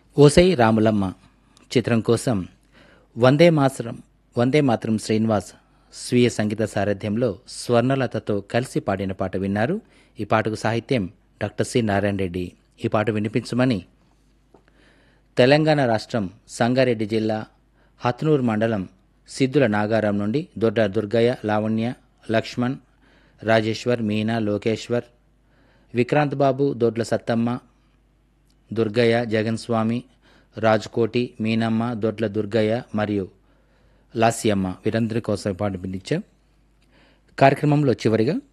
ఓసై రాములమ్మ చిత్రం కోసం వందే మాతరం వందే మాతరం శ్రీనివాస్ స్వీయ సంగీత సారథ్యంలో స్వర్ణలతతో కలిసి పాడిన పాట విన్నారు ఈ పాటకు సాహిత్యం డాక్టర్ సి నారాయణ రెడ్డి ఈ పాట వినిపించమని తెలంగాణ రాష్ట్రం సంగారెడ్డి జిల్లా హత్నూర్ మండలం సిద్ధుల నాగారం నుండి దొడ్డ దుర్గయ్య లావణ్య లక్ష్మణ్ రాజేశ్వర్ మీనా లోకేశ్వర్ విక్రాంత్ బాబు దొడ్ల సత్తమ్మ దుర్గయ్య జగన్ స్వామి రాజ్కోటి మీనమ్మ దొడ్ల దుర్గయ్య మరియు లాస్యమ్మ వీరందరి కోసం పాటు పిలిచాం కార్యక్రమంలో చివరిగా